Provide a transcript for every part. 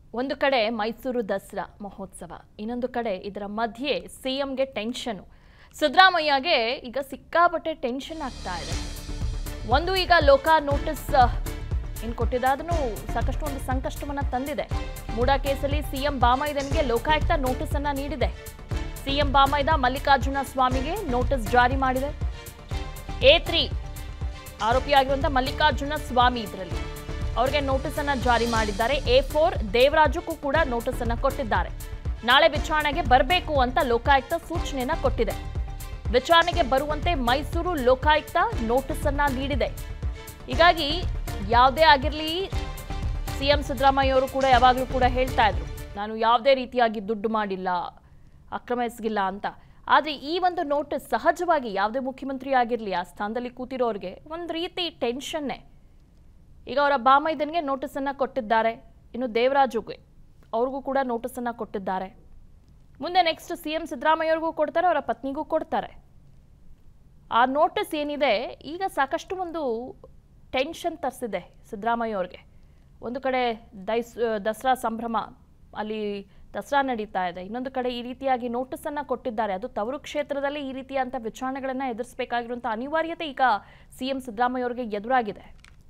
ಒಂದು ಕಡೆ ಮೈಸೂರು ದಸರಾ ಮಹೋತ್ಸವ ಇನ್ನೊಂದು ಕಡೆ ಇದರ ಮಧ್ಯೆ ಸಿಎಂಗೆ ಟೆನ್ಷನು ಸಿದ್ದರಾಮಯ್ಯಗೆ ಈಗ ಸಿಕ್ಕಾಪಟ್ಟೆ ಟೆನ್ಷನ್ ಆಗ್ತಾ ಇದೆ ಒಂದು ಈಗ ಲೋಕ ನೋಟಿಸ್ ಏನು ಕೊಟ್ಟಿದೆ ಅದನ್ನು ಸಾಕಷ್ಟು ಒಂದು ಸಂಕಷ್ಟವನ್ನ ತಂದಿದೆ ಮೂಡಾ ಕೇಸಲ್ಲಿ ಸಿಎಂ ಬಾಮೈದನ್ಗೆ ಲೋಕಾಯುಕ್ತ ನೋಟಿಸ್ ಅನ್ನ ನೀಡಿದೆ ಸಿಎಂ ಬಾಮೈದ ಮಲ್ಲಿಕಾರ್ಜುನ ಸ್ವಾಮಿಗೆ ನೋಟಿಸ್ ಜಾರಿ ಮಾಡಿದೆ ಎ ತ್ರೀ ಆರೋಪಿಯಾಗಿರುವಂಥ ಮಲ್ಲಿಕಾರ್ಜುನ ಸ್ವಾಮಿ ಇದರಲ್ಲಿ ಅವರಿಗೆ ನೋಟಿಸ್ ಅನ್ನ ಜಾರಿ ಮಾಡಿದ್ದಾರೆ ಎ ಫೋರ್ ದೇವರಾಜಕ್ಕೂ ಕೂಡ ನೋಟಿಸ್ ಅನ್ನ ಕೊಟ್ಟಿದ್ದಾರೆ ನಾಳೆ ವಿಚಾರಣೆಗೆ ಬರಬೇಕು ಅಂತ ಲೋಕಾಯುಕ್ತ ಸೂಚನೆಯನ್ನ ಕೊಟ್ಟಿದೆ ವಿಚಾರಣೆಗೆ ಬರುವಂತೆ ಮೈಸೂರು ಲೋಕಾಯುಕ್ತ ನೋಟಿಸ್ ಅನ್ನ ನೀಡಿದೆ ಹೀಗಾಗಿ ಯಾವುದೇ ಆಗಿರಲಿ ಸಿಎಂ ಸಿದ್ದರಾಮಯ್ಯ ಅವರು ಕೂಡ ಯಾವಾಗಲೂ ಕೂಡ ಹೇಳ್ತಾ ಇದ್ರು ನಾನು ಯಾವುದೇ ರೀತಿಯಾಗಿ ದುಡ್ಡು ಮಾಡಿಲ್ಲ ಅಕ್ರಮ ಎಸಗಿಲ್ಲ ಅಂತ ಆದರೆ ಈ ಒಂದು ನೋಟಿಸ್ ಸಹಜವಾಗಿ ಯಾವುದೇ ಮುಖ್ಯಮಂತ್ರಿ ಆಗಿರಲಿ ಆ ಸ್ಥಾನದಲ್ಲಿ ಕೂತಿರೋರಿಗೆ ಒಂದು ರೀತಿ ಟೆನ್ಷನ್ನೇ ಈಗ ಅವರ ಬಾಮೈದನ್ಗೆ ನೋಟಿಸನ್ನು ಕೊಟ್ಟಿದ್ದಾರೆ ಇನ್ನು ದೇವರಾಜುಗೆ ಅವ್ರಿಗೂ ಕೂಡ ನೋಟಿಸನ್ನು ಕೊಟ್ಟಿದ್ದಾರೆ ಮುಂದೆ ನೆಕ್ಸ್ಟ್ ಸಿ ಎಂ ಸಿದ್ದರಾಮಯ್ಯವ್ರಿಗೂ ಕೊಡ್ತಾರೆ ಅವರ ಪತ್ನಿಗೂ ಕೊಡ್ತಾರೆ ಆ ನೋಟಿಸ್ ಏನಿದೆ ಈಗ ಸಾಕಷ್ಟು ಒಂದು ಟೆನ್ಷನ್ ತರಿಸಿದೆ ಸಿದ್ದರಾಮಯ್ಯ ಅವ್ರಿಗೆ ಒಂದು ಕಡೆ ದೈಸ್ ದಸರಾ ಸಂಭ್ರಮ ಅಲ್ಲಿ ದಸರಾ ನಡೀತಾ ಇದೆ ಇನ್ನೊಂದು ಕಡೆ ಈ ರೀತಿಯಾಗಿ ನೋಟಿಸನ್ನು ಕೊಟ್ಟಿದ್ದಾರೆ ಅದು ತವರು ಕ್ಷೇತ್ರದಲ್ಲಿ ಈ ರೀತಿಯಂಥ ವಿಚಾರಣೆಗಳನ್ನು ಎದುರಿಸಬೇಕಾಗಿರುವಂಥ ಅನಿವಾರ್ಯತೆ ಈಗ ಸಿ ಎಂ ಸಿದ್ದರಾಮಯ್ಯ ಅವರಿಗೆ ಎದುರಾಗಿದೆ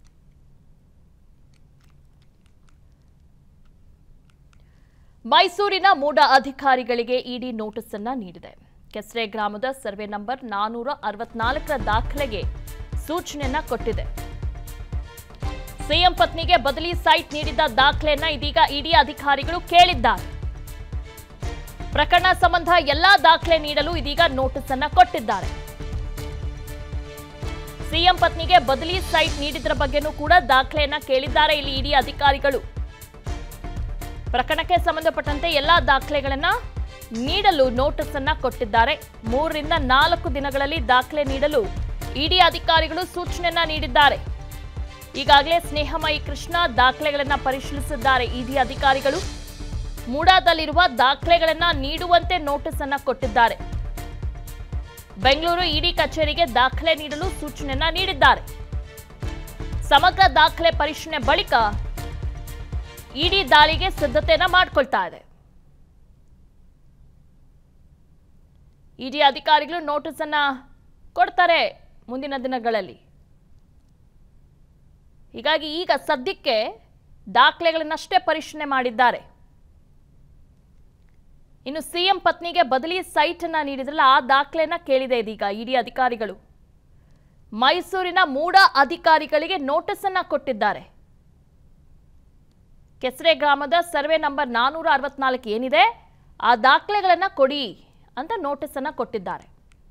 ಮೈಸೂರಿನ ಮೂಡ ಅಧಿಕಾರಿಗಳಿಗೆ ಇಡಿ ನೋಟಿಸ್ ಅನ್ನ ನೀಡಿದೆ ಕೆಸರೆ ಗ್ರಾಮದ ಸರ್ವೆ ನಂಬರ್ ನಾನೂರ ಅರವತ್ನಾಲ್ಕರ ದಾಖಲೆಗೆ ಸೂಚನೆಯನ್ನ ಕೊಟ್ಟಿದೆ ಸಿಎಂ ಪತ್ನಿಗೆ ಬದಲಿ ಸೈಟ್ ನೀಡಿದ್ದ ದಾಖಲೆಯನ್ನ ಇದೀಗ ಇಡಿ ಅಧಿಕಾರಿಗಳು ಕೇಳಿದ್ದಾರೆ ಪ್ರಕರಣ ಸಂಬಂಧ ಎಲ್ಲಾ ದಾಖಲೆ ನೀಡಲು ಇದೀಗ ನೋಟಿಸ್ ಅನ್ನ ಕೊಟ್ಟಿದ್ದಾರೆ ಸಿಎಂ ಪತ್ನಿಗೆ ಬದಲಿ ಸೈಟ್ ನೀಡಿದ್ರ ಬಗ್ಗೆನೂ ಕೂಡ ದಾಖಲೆಯನ್ನ ಕೇಳಿದ್ದಾರೆ ಇಲ್ಲಿ ಇಡಿ ಅಧಿಕಾರಿಗಳು ಪ್ರಕರಣಕ್ಕೆ ಸಂಬಂಧಪಟ್ಟಂತೆ ಎಲ್ಲಾ ದಾಖಲೆಗಳನ್ನ ನೀಡಲು ನೋಟಿಸ್ ಅನ್ನ ಕೊಟ್ಟಿದ್ದಾರೆ ಮೂರರಿಂದ ನಾಲ್ಕು ದಿನಗಳಲ್ಲಿ ದಾಖಲೆ ನೀಡಲು ಇಡಿ ಅಧಿಕಾರಿಗಳು ಸೂಚನೆಯನ್ನ ನೀಡಿದ್ದಾರೆ ಈಗಾಗಲೇ ಸ್ನೇಹಮಯಿ ಕೃಷ್ಣ ದಾಖಲೆಗಳನ್ನ ಪರಿಶೀಲಿಸಿದ್ದಾರೆ ಇಡಿ ಅಧಿಕಾರಿಗಳು ಮೂಡಾದಲ್ಲಿರುವ ದಾಖಲೆಗಳನ್ನ ನೀಡುವಂತೆ ನೋಟಿಸ್ ಅನ್ನ ಕೊಟ್ಟಿದ್ದಾರೆ ಬೆಂಗಳೂರು ಇಡಿ ಕಚೇರಿಗೆ ದಾಖಲೆ ನೀಡಲು ಸೂಚನೆಯನ್ನ ನೀಡಿದ್ದಾರೆ ಸಮಗ್ರ ದಾಖಲೆ ಪರಿಶೀಲನೆ ಬಳಿಕ ಇಡಿ ದಾಳಿಗೆ ಸಿದ್ಧತೆಯನ್ನ ಮಾಡ್ಕೊಳ್ತಾ ಇದೆ ಇಡಿ ಅಧಿಕಾರಿಗಳು ನೋಟಿಸ್ ಅನ್ನ ಕೊಡ್ತಾರೆ ಮುಂದಿನ ದಿನಗಳಲ್ಲಿ ಹೀಗಾಗಿ ಈಗ ಸದ್ಯಕ್ಕೆ ದಾಖಲೆಗಳನ್ನಷ್ಟೇ ಪರಿಶೀಲನೆ ಮಾಡಿದ್ದಾರೆ ಇನ್ನು ಸಿಎಂ ಪತ್ನಿಗೆ ಬದಲಿ ಸೈಟ್ ಅನ್ನ ನೀಡಿದ್ರಲ್ಲ ಆ ದಾಖಲೆಯನ್ನ ಕೇಳಿದೆ ಇದೀಗ ಇಡಿ ಅಧಿಕಾರಿಗಳು ಮೈಸೂರಿನ ಮೂಡ ಅಧಿಕಾರಿಗಳಿಗೆ ನೋಟಿಸ್ ಅನ್ನ ಕೊಟ್ಟಿದ್ದಾರೆ ಕೆಸರೆ ಗ್ರಾಮದ ಸರ್ವೆ ನಂಬರ್ ನಾನೂರ ಅರವತ್ನಾಲ್ಕು ಏನಿದೆ ಆ ದಾಖಲೆಗಳನ್ನ ಕೊಡಿ ಅಂತ ನೋಟಿಸ್ ಅನ್ನ ಕೊಟ್ಟಿದ್ದಾರೆ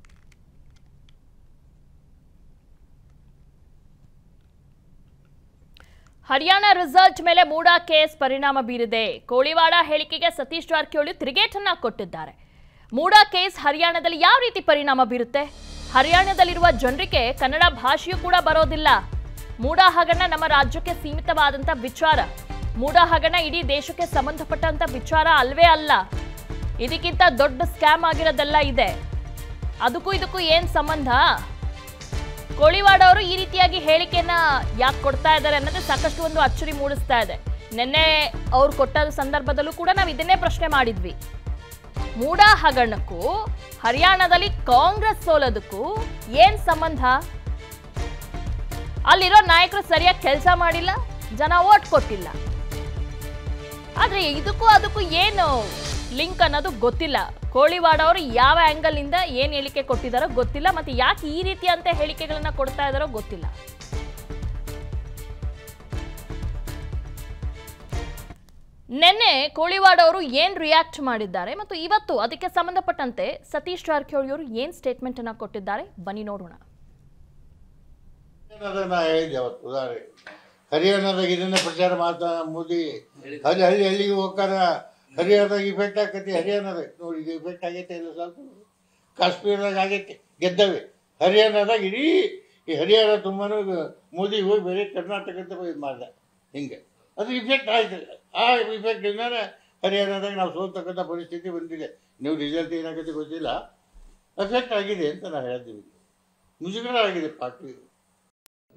ಹರಿಯಾಣ ರಿಸಲ್ಟ್ ಮೇಲೆ ಮೂಡಾ ಕೇಸ್ ಪರಿಣಾಮ ಬೀರಿದೆ ಕೋಳಿವಾಡ ಹೇಳಿಕೆಗೆ ಸತೀಶ್ ಜಾರಕಿಹೊಳಿ ತಿರುಗೇಟನ್ನ ಕೊಟ್ಟಿದ್ದಾರೆ ಮೂಡಾ ಕೇಸ್ ಹರಿಯಾಣದಲ್ಲಿ ಯಾವ ರೀತಿ ಪರಿಣಾಮ ಬೀರುತ್ತೆ ಹರಿಯಾಣದಲ್ಲಿರುವ ಜನರಿಗೆ ಕನ್ನಡ ಭಾಷೆಯೂ ಕೂಡ ಬರೋದಿಲ್ಲ ಮೂಡಾ ಹಗರಣ ನಮ್ಮ ರಾಜ್ಯಕ್ಕೆ ಸೀಮಿತವಾದಂಥ ವಿಚಾರ ಮೂಡಾ ಹಗರಣ ಇಡೀ ದೇಶಕ್ಕೆ ಸಂಬಂಧಪಟ್ಟಂತ ವಿಚಾರ ಅಲ್ವೇ ಅಲ್ಲ ಇದಕ್ಕಿಂತ ದೊಡ್ಡ ಸ್ಕ್ಯಾಮ್ ಆಗಿರೋದೆಲ್ಲ ಇದೆ ಅದಕ್ಕೂ ಇದಕ್ಕೂ ಏನ್ ಸಂಬಂಧ ಕೋಳಿವಾಡ ಅವರು ಈ ರೀತಿಯಾಗಿ ಹೇಳಿಕೆಯನ್ನ ಯಾಕೆ ಕೊಡ್ತಾ ಇದ್ದಾರೆ ಅನ್ನೋದೇ ಸಾಕಷ್ಟು ಒಂದು ಅಚ್ಚರಿ ಮೂಡಿಸ್ತಾ ಇದೆ ನಿನ್ನೆ ಅವ್ರು ಕೊಟ್ಟ ಸಂದರ್ಭದಲ್ಲೂ ಕೂಡ ನಾವು ಇದನ್ನೇ ಪ್ರಶ್ನೆ ಮಾಡಿದ್ವಿ ಮೂಡಾ ಹಗರಣಕ್ಕೂ ಹರಿಯಾಣದಲ್ಲಿ ಕಾಂಗ್ರೆಸ್ ಸೋಲೋದಕ್ಕೂ ಏನ್ ಸಂಬಂಧ ಅಲ್ಲಿರೋ ನಾಯಕರು ಸರಿಯಾಗಿ ಕೆಲಸ ಮಾಡಿಲ್ಲ ಜನ ಓಟ್ ಕೊಟ್ಟಿಲ್ಲ ಆದ್ರೆ ಇದಕ್ಕೂ ಅದಕ್ಕೂ ಏನು ಲಿಂಕ್ ಅನ್ನೋದು ಗೊತ್ತಿಲ್ಲ ಕೋಳಿವಾಡ ಅವರು ಯಾವ ಆಂಗಲ್ ಇಂದ ಏನ್ ಹೇಳಿಕೆ ಕೊಟ್ಟಿದಾರೋ ಗೊತ್ತಿಲ್ಲ ಮತ್ತೆ ಯಾಕೆ ಈ ರೀತಿಯಂತ ಹೇಳಿಕೆಗಳನ್ನ ಕೊಡ್ತಾ ಇದಾರೋ ಗೊತ್ತಿಲ್ಲ ನಿನ್ನೆ ಕೋಳಿವಾಡ ಅವರು ಏನ್ ರಿಯಾಕ್ಟ್ ಮಾಡಿದ್ದಾರೆ ಮತ್ತು ಇವತ್ತು ಅದಕ್ಕೆ ಸಂಬಂಧಪಟ್ಟಂತೆ ಸತೀಶ್ ಜಾರಕಿಹೊಳಿ ಅವರು ಏನ್ ಸ್ಟೇಟ್ಮೆಂಟ್ ಅನ್ನ ಕೊಟ್ಟಿದ್ದಾರೆ ಬನ್ನಿ ನೋಡೋಣ ಹರಿಯಾಣದ ನಾ ಹೇಳಿದ್ದೆ ಅವತ್ತು ಉದಾಹರಣೆ ಹರಿಯಾಣದಾಗ ಇದನ್ನೇ ಪ್ರಚಾರ ಮಾಡ್ತಾ ಮೋದಿ ಅಲ್ಲಿ ಹಳ್ಳಿ ಹಳ್ಳಿಗೆ ಹೋಗ್ತಾರ ಹರಿಯಾಣದಾಗ ಇಫೆಕ್ಟ್ ಆಕತಿ ಹರಿಯಾಣದಾಗ ನೋಡಿ ಈಗ ಇಫೆಕ್ಟ್ ಆಗೈತೆ ಇಲ್ಲ ಸ್ವಲ್ಪ ಕಾಶ್ಮೀರದಾಗ ಆಗೈತೆ ಗೆದ್ದವೆ ಹರಿಯಾಣದಾಗ ಇಡೀ ಈ ಹರಿಯಾಣ ತುಂಬಾನು ಮೋದಿ ಹೋಗಿ ಬೇರೆ ಕರ್ನಾಟಕದ ಇದು ಮಾಡ್ದ ಹಿಂಗೆ ಅದು ಇಫೆಕ್ಟ್ ಆಯ್ತು ಆ ಇಫೆಕ್ಟಿಂದಾನೆ ಹರಿಯಾಣದಾಗ ನಾವು ಸೋಲ್ತಕ್ಕಂಥ ಪರಿಸ್ಥಿತಿ ಬಂದಿದೆ ನೀವು ರಿಸಲ್ಟ್ ಏನಾಗುತ್ತೆ ಗೊತ್ತಿಲ್ಲ ಎಫೆಕ್ಟ್ ಆಗಿದೆ ಅಂತ ನಾವು ಹೇಳ್ತೀವಿ ಮುಜುಗರ ಆಗಿದೆ ಪಾರ್ಟಿ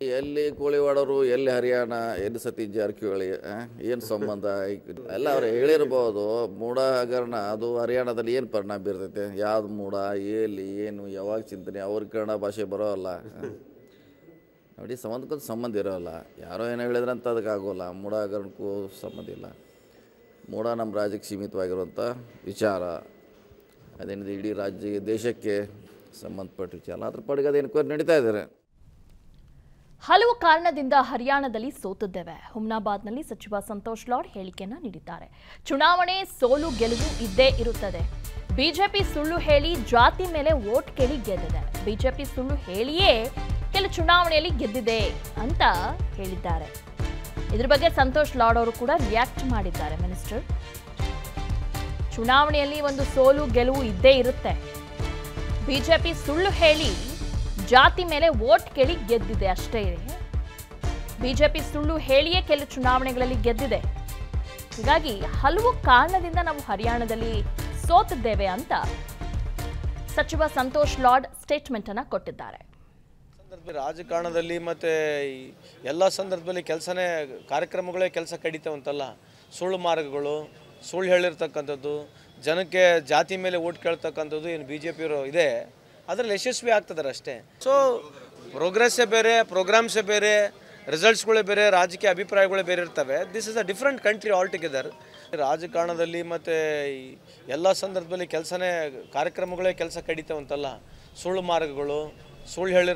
ಎಲ್ಲಿ ಕೋಳಿವಾಡರು ಎಲ್ಲಿ ಹರಿಯಾಣ ಎಲ್ಲಿ ಸತೀಶ್ ಜಾರಕಿಹೊಳಿ ಏನು ಸಂಬಂಧ ಎಲ್ಲ ಅವ್ರು ಹೇಳಿರ್ಬೋದು ಮೂಢ ಹಗರಣ ಅದು ಹರಿಯಾಣದಲ್ಲಿ ಏನು ಪರಿಣಾಮ ಬೀರ್ತೈತೆ ಯಾವ್ದು ಮೂಢ ಎಲ್ಲಿ ಏನು ಯಾವಾಗ ಚಿಂತನೆ ಅವ್ರಿಗೆ ಕನ್ನಡ ಭಾಷೆ ಬರೋಲ್ಲ ಆ? ನೋಡಿ ಸಂಬಂಧಕ್ಕೂ ಸಂಬಂಧ ಇರೋಲ್ಲ ಯಾರೋ ಏನೋ ಹೇಳಿದ್ರೆ ಅಂತ ಅದಕ್ಕೆ ಆಗೋಲ್ಲ ಮೂಢ ಹಗರಣಕ್ಕೂ ಸಂಬಂಧ ಇಲ್ಲ ಮೂಢ ನಮ್ಮ ರಾಜ್ಯಕ್ಕೆ ಸೀಮಿತವಾಗಿರುವಂಥ ವಿಚಾರ ಅದೇನಿದೆ ಇಡೀ ರಾಜ್ಯ ದೇಶಕ್ಕೆ ಸಂಬಂಧಪಟ್ಟ ವಿಚಾರ ಅದ್ರ ಪಾಡಿಗೆ ಅದು ಎನ್ಕ್ವೈರಿ ನಡೀತಾ ಇದ್ದಾರೆ ಹಲವು ಕಾರಣದಿಂದ ಹರಿಯಾಣದಲ್ಲಿ ಸೋತಿದ್ದೇವೆ ಹುಮ್ನಾಬಾದ್ನಲ್ಲಿ ಸಚಿವ ಸಂತೋಷ್ ಲಾಡ್ ಹೇಳಿಕೆಯನ್ನ ನೀಡಿದ್ದಾರೆ ಚುನಾವಣೆ ಸೋಲು ಗೆಲುವು ಇದ್ದೇ ಇರುತ್ತದೆ ಬಿಜೆಪಿ ಸುಳ್ಳು ಹೇಳಿ ಜಾತಿ ಮೇಲೆ ವೋಟ್ ಕೇಳಿ ಗೆದ್ದಿದೆ ಬಿಜೆಪಿ ಸುಳ್ಳು ಹೇಳಿಯೇ ಕೆಲ ಚುನಾವಣೆಯಲ್ಲಿ ಗೆದ್ದಿದೆ ಅಂತ ಹೇಳಿದ್ದಾರೆ ಇದ್ರ ಬಗ್ಗೆ ಸಂತೋಷ್ ಲಾಡ್ ಅವರು ಕೂಡ ರಿಯಾಕ್ಟ್ ಮಾಡಿದ್ದಾರೆ ಮಿನಿಸ್ಟರ್ ಚುನಾವಣೆಯಲ್ಲಿ ಒಂದು ಸೋಲು ಗೆಲುವು ಇದ್ದೇ ಇರುತ್ತೆ ಬಿಜೆಪಿ ಸುಳ್ಳು ಹೇಳಿ ಜಾತಿ ಮೇಲೆ ವೋಟ್ ಕೇಳಿ ಗೆದ್ದಿದೆ ಅಷ್ಟೇ ಬಿಜೆಪಿ ಸುಳ್ಳು ಹೇಳಿಯೇ ಕೆಲವು ಚುನಾವಣೆಗಳಲ್ಲಿ ಗೆದ್ದಿದೆ ಹೀಗಾಗಿ ಹಲವು ಕಾರಣದಿಂದ ನಾವು ಹರಿಯಾಣದಲ್ಲಿ ಸೋತಿದ್ದೇವೆ ಅಂತ ಸಚಿವ ಸಂತೋಷ್ ಲಾಡ್ ಸ್ಟೇಟ್ಮೆಂಟ್ ಅನ್ನ ಕೊಟ್ಟಿದ್ದಾರೆ ಸಂದರ್ಭದಲ್ಲಿ ರಾಜಕಾರಣದಲ್ಲಿ ಮತ್ತು ಎಲ್ಲ ಸಂದರ್ಭದಲ್ಲಿ ಕೆಲಸನೇ ಕಾರ್ಯಕ್ರಮಗಳೇ ಕೆಲಸ ಕಡಿತಾವಂತಲ್ಲ ಸುಳ್ಳು ಮಾರ್ಗಗಳು ಸುಳ್ಳು ಹೇಳಿರ್ತಕ್ಕಂಥದ್ದು ಜನಕ್ಕೆ ಜಾತಿ ಮೇಲೆ ಓಟ್ ಕೇಳ್ತಕ್ಕಂಥದ್ದು ಏನು ಬಿ ಜೆ ಪಿಯವರು ಇದೆ ಅದರಲ್ಲಿ ಯಶಸ್ವಿ ಆಗ್ತದಾರೆ ಅಷ್ಟೇ ಸೊ ಪ್ರೋಗ್ರೆಸ್ಸೇ ಬೇರೆ ಪ್ರೋಗ್ರಾಮ್ಸೇ ಬೇರೆ ರಿಸಲ್ಟ್ಸ್ಗಳೇ ಬೇರೆ ರಾಜಕೀಯ ಅಭಿಪ್ರಾಯಗಳೇ ಬೇರೆ ಇರ್ತವೆ this is a different country all together ರಾಜಕಾರಣದಲ್ಲಿ ಮತ್ತು ಎಲ್ಲ ಸಂದರ್ಭದಲ್ಲಿ ಕೆಲಸನೇ ಕಾರ್ಯಕ್ರಮಗಳೇ ಕೆಲಸ ಕಡಿತಾವಂತಲ್ಲ ಸುಳ್ಳು ಮಾರ್ಗಗಳು ಸುಳ್ಳು ಹೇಳಿರ್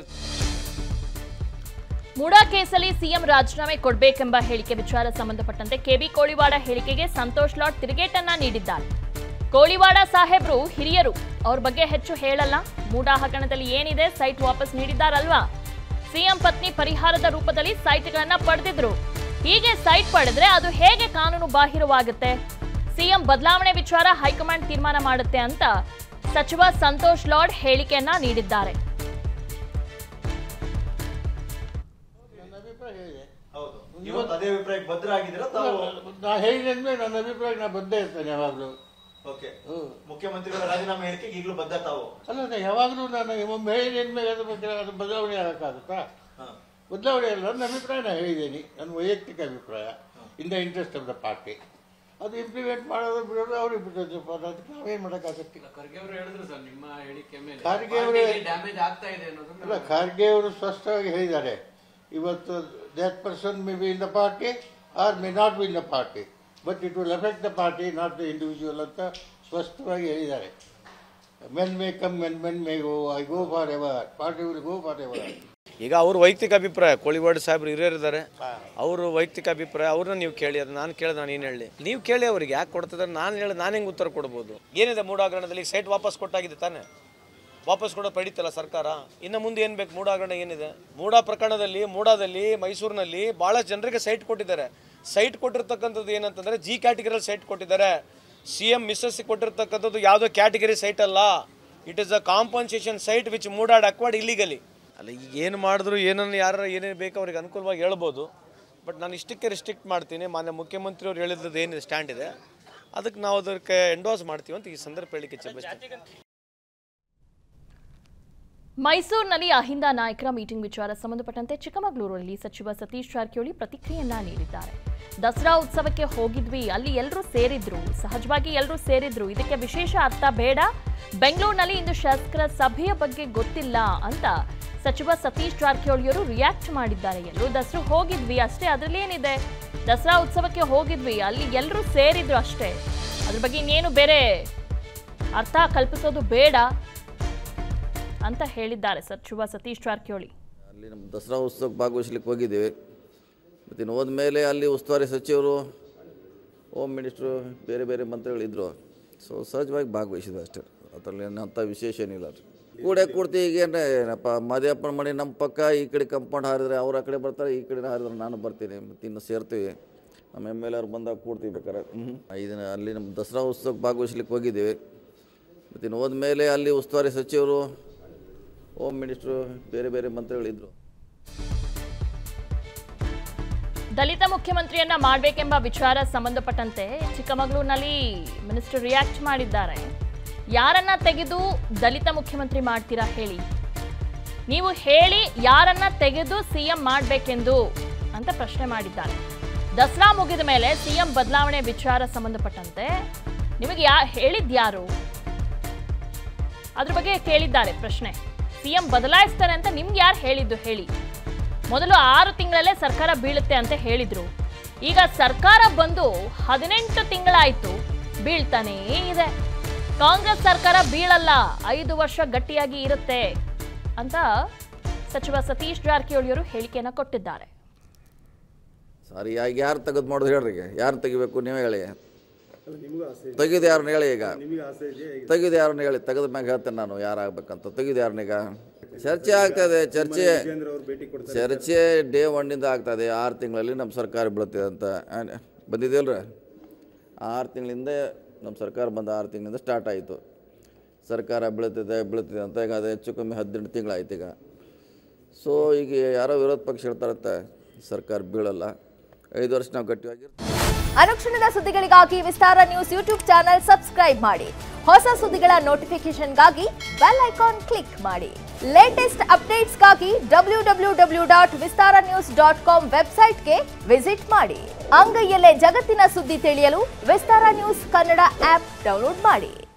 ಮೂಡಾ ಕೇಸಲ್ಲಿ ಸಿಎಂ ರಾಜೀನಾಮೆ ಕೊಡಬೇಕೆಂಬ ಹೇಳಿಕೆ ವಿಚಾರ ಸಂಬಂಧಪಟ್ಟಂತೆ ಕೆಬಿ ಕೋಳಿವಾಡ ಹೇಳಿಕೆಗೆ ಸಂತೋಷ್ ಲಾಡ್ ತಿರುಗೇಟನ್ನ ನೀಡಿದ್ದಾರೆ ಕೋಳಿವಾಡ ಸಾಹೇಬ್ರು ಹಿರಿಯರು ಅವ್ರ ಬಗ್ಗೆ ಹೆಚ್ಚು ಹೇಳಲ್ಲ ಮೂಡಾ ಹಗರಣದಲ್ಲಿ ಏನಿದೆ ಸೈಟ್ ವಾಪಸ್ ನೀಡಿದ್ದಾರಲ್ವಾ ಸಿಎಂ ಪತ್ನಿ ಪರಿಹಾರದ ರೂಪದಲ್ಲಿ ಸೈಟ್ಗಳನ್ನ ಪಡೆದಿದ್ರು ಹೀಗೆ ಸೈಟ್ ಪಡೆದ್ರೆ ಅದು ಹೇಗೆ ಕಾನೂನು ಬಾಹಿರವಾಗುತ್ತೆ ಸಿಎಂ ಬದಲಾವಣೆ ವಿಚಾರ ಹೈಕಮಾಂಡ್ ತೀರ್ಮಾನ ಮಾಡುತ್ತೆ ಅಂತ ಸಚಿವ ಸಂತೋಷ್ ಲಾಡ್ ಹೇಳಿಕೆಯನ್ನ ನೀಡಿದ್ದಾರೆ ನನ್ನ ಅಭಿಪ್ರಾಯ ಹೇಳಿದೆ ಹೌದು ಇವತ್ತು ಅದೇ ಅಭಿಪ್ರಾಯಕ್ಕೆ ಭದ್ರ ಆಗಿದ್ದೀರಾ ತಾವು ನಾ ಹೇಳಿದಂದ್ರೆ ನನ್ನ ಅಭಿಪ್ರಾಯ ನಾ ಬಂದೇ ಇರ್ತೇನೆ ಯಾವಾಗಲೂ ಓಕೆ ಹ್ಮ್. ಮುಖ್ಯಮಂತ್ರಿಗಳ ರಾಜೀನಾಮೆ ಹೇಳಿಕೆಗೆ ಈಗಲೂ ಬದ್ಧ ತಾವು ಅಲ್ಲ ನಾ ಯಾವಾಗಲೂ ನಾನು ಒಮ್ಮೆ ಹೇಳಿದ ಅದ್ರ ಬಗ್ಗೆ ಅದು ಬದಲಾವಣೆ ಆಗಕ್ಕಾಗುತ್ತಾ ಹಾ. ಬದಲಾವಣೆ ಅಲ್ಲ ನನ್ನ ಅಭಿಪ್ರಾಯ ನಾನು ಹೇಳಿದ್ದೀನಿ ನನ್ನ ವೈಯಕ್ತಿಕ ಅಭಿಪ್ರಾಯ in the interest of the party ಅದು ಇಂಪ್ಲಿಮೆಂಟ್ ಮಾಡೋದು ಬಿಡೋದು ಅವ್ರಿಗೆ ಬಿಟ್ಟದ್ದು ಅದಕ್ಕೆ ನಾವೇನು ಮಾಡೋಕ್ಕಾಗತ್ತೆ ಖರ್ಗೆ ಅವರು ಹೇಳಿದ್ರು ಸರ್ ನಿಮ್ಮ ಹೇಳಿಕೆ ಮೇಲೆ ಖರ್ಗೆ ಅವರೇ ಡ್ಯಾಮೇಜ್ ಆಗ್ತಾ ಇದೆ ಅನ್ನೋದನ್ನ ಅಲ್ಲ ಖಾರ್ಗೆ ಅವರು ಸ್ಪಷ್ಟವಾಗಿ ಹೇಳಿದ್ದಾರೆ ಇವತ್ತು that person may be in the party or may not be in the party but it will affect the party not the individual ಅಂತ ಸ್ಪಷ್ಟವಾಗಿ ಹೇಳಿದ್ದಾರೆ men may come men men may go I go for ever party will go for ever ಈಗ ಅವ್ರ ವೈಯಕ್ತಿಕ ಅಭಿಪ್ರಾಯ ಕೋಳಿವಾಡ ಸಾಹೇಬ್ರು ಹಿರಿಯರಿದ್ದಾರೆ ಅವ್ರ ವೈಯಕ್ತಿಕ ಅಭಿಪ್ರಾಯ ಅವ್ರನ್ನ ನೀವು ಕೇಳಿ ಅದು ನಾನು ಕೇಳಿದ ನಾನು ಏನು ಹೇಳಿ ನೀವು ಕೇಳಿ ಅವ್ರಿಗೆ ಯಾಕೆ ಕೊಡ್ತಿದ್ದಾರೆ ನಾನು ಹೇಳಿ ನಾನು ಹೆಂಗೆ ಉತ್ತರ ಕೊಡ್ಬೋದು ಏನಿದೆ ಮೂಡಾಗರಣದಲ್ಲಿ ಸೈಟ್ ವಾಪಸ್ ಕೊಟ್ಟಾಗಿದೆ ತಾನೆ ವಾಪಸ್ ಕೊಡೋ ಪಡೀತಲ್ಲ ಸರ್ಕಾರ ಇನ್ನು ಮುಂದೆ ಏನು ಬೇಕು ಮೂಡಾಗರಣ ಏನಿದೆ ಮೂಡಾ ಪ್ರಕರಣದಲ್ಲಿ ಮೂಡಾದಲ್ಲಿ ಮೈಸೂರಿನಲ್ಲಿ ಭಾಳ ಜನರಿಗೆ ಸೈಟ್ ಕೊಟ್ಟಿದ್ದಾರೆ ಸೈಟ್ ಕೊಟ್ಟಿರ್ತಕ್ಕಂಥದ್ದು ಏನಂತಂದರೆ ಜಿ ಕ್ಯಾಟಗರಿಯಲ್ಲಿ ಸೈಟ್ ಕೊಟ್ಟಿದ್ದಾರೆ ಸಿ ಎಂ ಮಿಸ್ಸಸ್ ಕೊಟ್ಟಿರ್ತಕ್ಕಂಥದ್ದು ಯಾವುದೋ ಕ್ಯಾಟಗರಿ ಸೈಟ್ ಅಲ್ಲ it is a compensation site which ಮೂಡಾಡ್ ಅಕ್ವಾರ್ಡ್ ಇಲ್ಲಿಗಲಿ ಅಲ್ಲ ಈಗ ಏನು ಮಾಡಿದ್ರು ಏನನ್ನು ಯಾರು ಏನೇನು ಬೇಕು ಅವ್ರಿಗೆ ಅನುಕೂಲವಾಗಿ ಹೇಳ್ಬೋದು ಬಟ್ ನಾನು ಇಷ್ಟಕ್ಕೆ ರಿಸ್ಟ್ರಿಕ್ಟ್ ಮಾಡ್ತೀನಿ ಮಾನ್ಯ ಮುಖ್ಯಮಂತ್ರಿಯವ್ರು ಹೇಳಿದ್ದು ಏನಿದೆ ಸ್ಟ್ಯಾಂಡ್ ಇದೆ ಅದಕ್ಕೆ ನಾವು ಅದಕ್ಕೆ ಎಂಡೋಸ್ ಮಾಡ್ತೀವಿ ಅಂತ ಈ ಸಂದರ್ಭ ಹೇಳಿಕೆ ಬಯಸ್ತೀನಿ ಮೈಸೂರಿನಲ್ಲಿ ಅಹಿಂದ ನಾಯಕರ ಮೀಟಿಂಗ್ ವಿಚಾರ ಸಂಬಂಧಪಟ್ಟಂತೆ ಚಿಕ್ಕಮಗಳೂರಲ್ಲಿ ಸಚಿವ ಸತೀಶ್ ಜಾರಕಿಹೊಳಿ ಪ್ರತಿಕ್ರಿಯೆಯನ್ನ ನೀಡಿದ್ದಾರೆ ದಸರಾ ಉತ್ಸವಕ್ಕೆ ಹೋಗಿದ್ವಿ ಅಲ್ಲಿ ಎಲ್ಲರೂ ಸೇರಿದ್ರು ಸಹಜವಾಗಿ ಎಲ್ಲರೂ ಸೇರಿದ್ರು ಇದಕ್ಕೆ ವಿಶೇಷ ಅರ್ಥ ಬೇಡ ಬೆಂಗಳೂರಿನಲ್ಲಿ ಇಂದು ಶಾಸಕರ ಸಭೆಯ ಬಗ್ಗೆ ಗೊತ್ತಿಲ್ಲ ಅಂತ ಸಚಿವ ಸತೀಶ್ ಜಾರಕಿಹೊಳಿಯವರು ರಿಯಾಕ್ಟ್ ಮಾಡಿದ್ದಾರೆ ಎಲ್ಲರೂ ದಸರಾ ಹೋಗಿದ್ವಿ ಅಷ್ಟೇ ಅದರಲ್ಲಿ ಏನಿದೆ ದಸರಾ ಉತ್ಸವಕ್ಕೆ ಹೋಗಿದ್ವಿ ಅಲ್ಲಿ ಎಲ್ಲರೂ ಸೇರಿದ್ರು ಅಷ್ಟೇ ಅದ್ರ ಬಗ್ಗೆ ಇನ್ನೇನು ಬೇರೆ ಅರ್ಥ ಕಲ್ಪಿಸೋದು ಬೇಡ ಅಂತ ಹೇಳಿದ್ದಾರೆ ಸಚಿವ ಸತೀಶ್ ಜಾರಕಿಹೊಳಿ ಅಲ್ಲಿ ನಮ್ಮ ದಸರಾ ಉತ್ಸವಕ್ಕೆ ಭಾಗವಹಿಸ್ಲಿಕ್ಕೆ ಹೋಗಿದ್ದೀವಿ ಮತ್ತು ಇನ್ನು ಹೋದ್ಮೇಲೆ ಅಲ್ಲಿ ಉಸ್ತುವಾರಿ ಸಚಿವರು ಹೋಮ್ ಮಿನಿಸ್ಟ್ರು ಬೇರೆ ಬೇರೆ ಮಂತ್ರಿಗಳಿದ್ದರು ಸೊ ಸಹಜವಾಗಿ ಭಾಗವಹಿಸಿದ್ವಿ ಅಷ್ಟೇ ಅದರಲ್ಲಿ ಅಂಥ ವಿಶೇಷ ಏನಿಲ್ಲ ರೀ ಕೂಡೆ ಕೂಡ್ತಿ ಈಗೇನು ಏನಪ್ಪ ಮದುವೆಪ್ಪನ ಮನೆ ನಮ್ಮ ಪಕ್ಕ ಈ ಕಡೆ ಕಂಪೌಂಡ್ ಹಾರಿದ್ರೆ ಅವ್ರು ಆ ಕಡೆ ಬರ್ತಾರೆ ಈ ಕಡೆ ಹಾರಿದ್ರೆ ನಾನು ಬರ್ತೀನಿ ಮತ್ತು ಇನ್ನು ಸೇರ್ತೀವಿ ನಮ್ಮ ಎಮ್ ಎಲ್ ಅವ್ರು ಬಂದಾಗ ಕೂಡ್ತೀವಿ ಬೇಕಾರೆ ಹ್ಞೂ ಇದನ್ನು ಅಲ್ಲಿ ನಮ್ಮ ದಸರಾ ಉತ್ಸವಕ್ಕೆ ಭಾಗವಹಿಸ್ಲಿಕ್ಕೆ ಹೋಗಿದ್ದೀವಿ ಮತ್ತು ಇನ್ನು ಹೋದ್ಮೇಲೆ ಅಲ್ಲಿ ಉಸ್ತುವಾರಿ ಸಚಿವರು ಹೋಮ್ ಮಿನಿಸ್ಟ್ರು ಬೇರೆ ಬೇರೆ ಮಂತ್ರಿಗಳಿದ್ದರು ದಲಿತ ಮುಖ್ಯಮಂತ್ರಿಯನ್ನ ಮಾಡಬೇಕೆಂಬ ವಿಚಾರ ಸಂಬಂಧಪಟ್ಟಂತೆ ಚಿಕ್ಕಮಗಳೂರಿನಲ್ಲಿ ಮಿನಿಸ್ಟರ್ ರಿಯಾಕ್ಟ್ ಮಾಡಿದ್ದಾರೆ ಯಾರನ್ನ ತೆಗೆದು ದಲಿತ ಮುಖ್ಯಮಂತ್ರಿ ಮಾಡ್ತೀರಾ ಹೇಳಿ ನೀವು ಹೇಳಿ ಯಾರನ್ನ ತೆಗೆದು ಸಿಎಂ ಮಾಡಬೇಕೆಂದು ಅಂತ ಪ್ರಶ್ನೆ ಮಾಡಿದ್ದಾರೆ ದಸರಾ ಮುಗಿದ ಮೇಲೆ ಸಿಎಂ ಬದಲಾವಣೆ ವಿಚಾರ ಸಂಬಂಧಪಟ್ಟಂತೆ ನಿಮಗೆ ಯಾ ಹೇಳಿದ್ಯಾರು ಅದ್ರ ಬಗ್ಗೆ ಕೇಳಿದ್ದಾರೆ ಪ್ರಶ್ನೆ ಸಿಎಂ ಬದಲಾಯಿಸ್ತಾರೆ ಅಂತ ನಿಮ್ಗೆ ಯಾರು ಹೇಳಿದ್ದು ಹೇಳಿ ಮೊದಲು ಆರು ತಿಂಗಳಲ್ಲೇ ಸರ್ಕಾರ ಬೀಳುತ್ತೆ ಅಂತ ಹೇಳಿದ್ರು ಈಗ ಸರ್ಕಾರ ಬಂದು ಹದಿನೆಂಟು ತಿಂಗಳಾಯ್ತು ಬೀಳ್ತಾನೇ ಇದೆ ಕಾಂಗ್ರೆಸ್ ಸರ್ಕಾರ ಬೀಳಲ್ಲ ಐದು ವರ್ಷ ಗಟ್ಟಿಯಾಗಿ ಇರುತ್ತೆ ಅಂತ ಸಚಿವ ಸತೀಶ್ ಜಾರಕಿಹೊಳಿ ಅವರು ಹೇಳಿಕೆಯನ್ನು ಕೊಟ್ಟಿದ್ದಾರೆ ಸರಿ ಈಗ ಯಾರು ತೆಗೆದು ಮಾಡೋದು ಹೇಳ್ರಿ ಈಗ ಯಾರು ತೆಗಿಬೇಕು ನೀವೇ ಹೇಳಿ ತೆಗೆದು ಯಾರನ್ನ ಹೇಳಿ ಈಗ ತೆಗೆದು ಯಾರನ್ನ ಹೇಳಿ ತೆಗೆದ ಮ್ಯಾಗ ಹೇಳ್ತೇನೆ ನಾನು ಯಾರಾಗಬೇಕಂತ ತೆಗೆದು ಯಾರನ್ನೀಗ ಚರ್ಚೆ ಆಗ್ತದೆ ಚರ್ಚೆ ಚರ್ಚೆ ಡೇ ಒನ್ನಿಂದ ಆಗ್ತದೆ ಆರು ತಿಂಗಳಲ್ಲಿ ನಮ್ಮ ಸರ್ಕಾರ ಬೀಳುತ್ತೆ ಅಂತ ಬಂದಿದೆಯಲ್ರಿ ಆರು ತಿಂಗಳಿಂದ ನಮ್ಮ ಸರ್ಕಾರ ಬಂದ ಆರು ತಿಂಗಳಿಂದ ಸ್ಟಾರ್ಟ್ ಆಯಿತು ಸರ್ಕಾರ ಬೀಳ್ತಿದೆ ಬೀಳ್ತಿದೆ ಅಂತ ಈಗ ಅದು ಹೆಚ್ಚು ಕಮ್ಮಿ ಹದಿನೆಂಟು ತಿಂಗಳಾಯ್ತು ಈಗ ಸೊ ಈಗ ಯಾರೋ ವಿರೋಧ ಪಕ್ಷ ಹೇಳ್ತಾರಂತೆ ಸರ್ಕಾರ ಬೀಳಲ್ಲ ಐದು ವರ್ಷ ನಾವು ಗಟ್ಟಿಯಾಗಿರ್ತೀವಿ ಅನುಕ್ಷಣದ ಸುದ್ದಿಗಳಿಗಾಗಿ Vistara news YouTube channel subscribe ಮಾಡಿ ಹೊಸ ಸುದ್ದಿಗಳ ನೋಟಿಫಿಕೇಶನ್ಗಾಗಿ ಬೆಲ್ ಐಕಾನ್ ಕ್ಲಿಕ್ ಮಾಡಿ ಲೇಟೆಸ್ಟ್ ಅಪ್ಡೇಟ್ಸ್ಗಾಗಿ W W W dot Vistara news dot com ವೆಬ್ಸೈಟ್ಗೆ ವಿಸಿಟ್ ಮಾಡಿ ಅಂಗೈಯಲ್ಲೇ ಜಗತ್ತಿನ ಸುದ್ದಿ ತಿಳಿಯಲು Vistara news Kannada app download ಮಾಡಿ